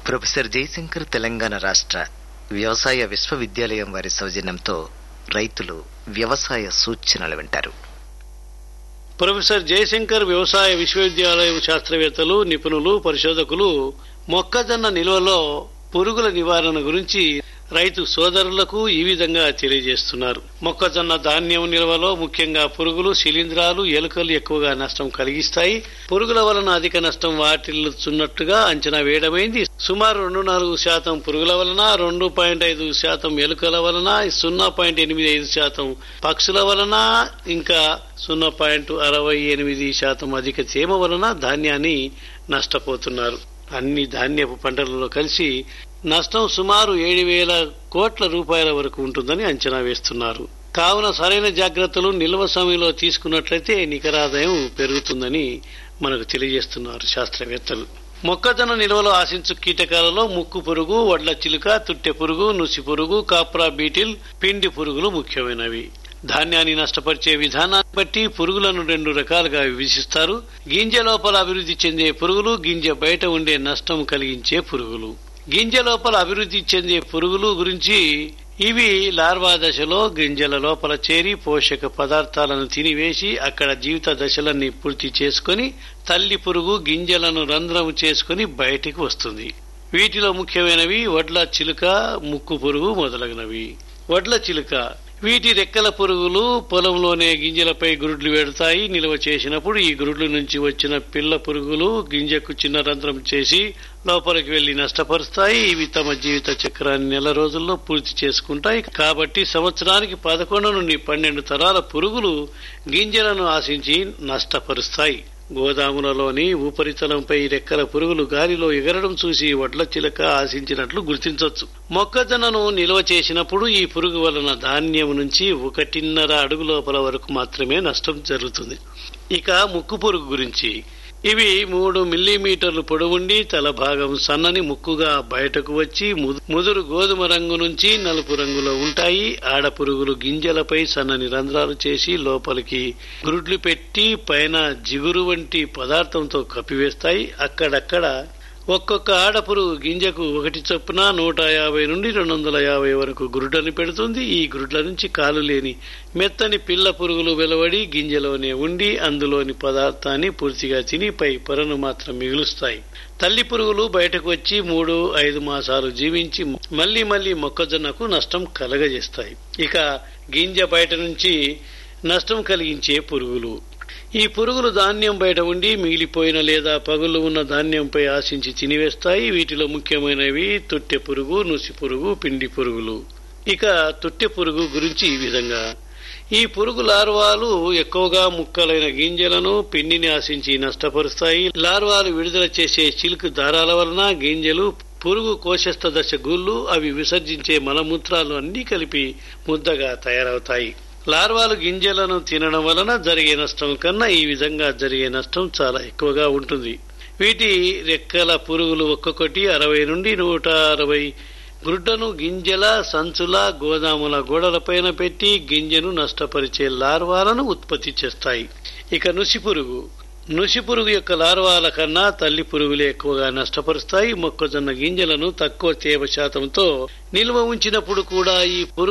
professor Jayashankar Telangana రాష్ట్ర వ్యవసాయ విశ్వవిద్యాలయం వారి సౌజన్యంతో రైతులు వ్యవసాయ సూచనలు వింటారు ప్రొఫెసర్ జయశంకర్ వ్యవసాయ విశ్వవిద్యాలయం శాస్త్రవేత్తలు నిపుణులు పరిశోధకులు మొక్కజొన్న నిల్వలో పురుగుల నివారణ గురించి రైతు సోదరులకు ఈ విధంగా తెలియజేస్తున్నారు మొక్కజొన్న ధాన్యం నిల్వలో ముఖ్యంగా పురుగులు శిలీంధ్రాలు ఎలుకలు ఎక్కువగా నష్టం కలిగిస్తాయి పురుగుల వలన అధిక నష్టం వాటిల్లుతున్నట్టుగా అంచనా వేయడమైంది సుమారు రెండు నాలుగు శాతం పురుగుల వలన రెండు పాయింట్ ఐదు శాతం ఎలుకల వలన సున్నా పాయింట్ ఎనిమిది ఐదు శాతం పక్షుల వలన ఇంకా సున్నా పాయింట్ అరవై ఎనిమిది శాతం అధిక తేమ వలన ధాన్యాన్ని నష్టపోతున్నారు అన్ని ధాన్యపు పంటలలో కలిసి నష్టం సుమారు ఏడు వేల కోట్ల రూపాయల వరకు ఉంటుందని అంచనా వేస్తున్నారు కావున సరైన జాగ్రత్తలు నిల్వ సమయంలో తీసుకున్నట్లయితే నికరాదాయం పెరుగుతుందని మనకు తెలియజేస్తున్నారు శాస్త్రవేత్తలు మొక్కజొన్న నిల్వలో ఆశించు కీటకాలలో ముక్కు పురుగు వడ్ల చిలుక తుట్టె పురుగు నుసి పురుగు కాప్రా బీటిల్ పిండి పురుగులు ముఖ్యమైనవి ధాన్యాన్ని నష్టపరిచే విధానాన్ని బట్టి పురుగులను రెండు రకాలుగా విభజిస్తారు గింజ లోపల అభివృద్ధి చెందే పురుగులు గింజ బయట ఉండే నష్టం కలిగించే పురుగులు గింజ లోపల అభివృద్ధి చెందే పురుగులు గురించి ఇవి లార్వా దశలో గింజల లోపల చేరి పోషక పదార్థాలను తినివేసి అక్కడ జీవిత దశలన్నీ పూర్తి చేసుకుని తల్లి పురుగు గింజలను రంధ్రం చేసుకుని బయటికి వస్తుంది వీటిలో ముఖ్యమైనవి వడ్ల చిలుక ముక్కు పురుగు మొదలగునవి వడ్ల చిలుక వీటి రెక్కల పురుగులు పొలంలోనే గింజలపై గురుడ్లు పెడతాయి నిల్వ చేసినప్పుడు ఈ గురుడ్ల నుంచి వచ్చిన పిల్ల పురుగులు గింజకు చిన్న రంధ్రం చేసి లోపలికి వెళ్లి నష్టపరుస్తాయి ఇవి తమ జీవిత చక్రాన్ని నెల రోజుల్లో పూర్తి చేసుకుంటాయి కాబట్టి సంవత్సరానికి పదకొండు నుండి పన్నెండు తరాల పురుగులు గింజలను ఆశించి నష్టపరుస్తాయి గోదాములలోని ఉపరితలంపై రెక్కల పురుగులు గాలిలో ఎగరడం చూసి వడ్ల చిలక ఆశించినట్లు గుర్తించవచ్చు మొక్కజొన్నను నిల్వ చేసినప్పుడు ఈ పురుగు వలన ధాన్యం నుంచి ఒకటిన్నర అడుగు లోపల వరకు మాత్రమే నష్టం జరుగుతుంది ఇక ముక్కు పురుగు గురించి ఇవి మూడు మిల్లీమీటర్లు పొడవుండి తల భాగం సన్నని ముక్కుగా బయటకు వచ్చి ముదురు గోధుమ రంగు నుంచి నలుపు రంగులో ఉంటాయి ఆడ పురుగులు గింజలపై సన్నని రంధ్రాలు చేసి లోపలికి గురుడ్లు పెట్టి పైన జిగురు వంటి పదార్థంతో కప్పివేస్తాయి అక్కడక్కడ ఒక్కొక్క ఆడపురుగు గింజకు ఒకటి చొప్పున నూట యాభై నుండి రెండు వందల యాభై వరకు గురుడని పెడుతుంది ఈ గురుడ్ల నుంచి కాలు లేని మెత్తని పిల్ల పురుగులు వెలువడి గింజలోనే ఉండి అందులోని పదార్థాన్ని పూర్తిగా తిని పై పొరను మాత్రం మిగులుస్తాయి తల్లి పురుగులు బయటకు వచ్చి మూడు ఐదు మాసాలు జీవించి మళ్లీ మళ్లీ మొక్కజొన్నకు నష్టం కలగజేస్తాయి ఇక గింజ బయట నుంచి నష్టం కలిగించే పురుగులు ఈ పురుగులు ధాన్యం బయట ఉండి మిగిలిపోయిన లేదా పగులు ఉన్న ధాన్యంపై ఆశించి తినివేస్తాయి వీటిలో ముఖ్యమైనవి తొట్టె పురుగు నుసి పురుగు పిండి పురుగులు ఇక తొట్టె పురుగు గురించి ఈ విధంగా ఈ పురుగు లార్వాలు ఎక్కువగా ముక్కలైన గింజలను పిండిని ఆశించి నష్టపరుస్తాయి లార్వాలు విడుదల చేసే చిలుకు దారాల వలన గింజలు పురుగు కోశస్థ దశ గుళ్ళు అవి విసర్జించే మలమూత్రాలు అన్నీ కలిపి ముద్దగా తయారవుతాయి లార్వాలు గింజలను తినడం వలన జరిగే నష్టం కన్నా ఈ విధంగా జరిగే నష్టం చాలా ఎక్కువగా ఉంటుంది వీటి రెక్కల పురుగులు ఒక్కొక్కటి అరవై నుండి నూట అరవై గుడ్డను గింజల సంచుల గోదాముల గోడలపైన పెట్టి గింజను నష్టపరిచే లార్వాలను ఉత్పత్తి చేస్తాయి ఇక నుసి పురుగు నుసి పురుగు యొక్క లార్వాల కన్నా తల్లి పురుగులే ఎక్కువగా నష్టపరుస్తాయి మొక్కజొన్న గింజలను తక్కువ తేమ శాతంతో నిల్వ ఉంచినప్పుడు కూడా ఈ పురుగు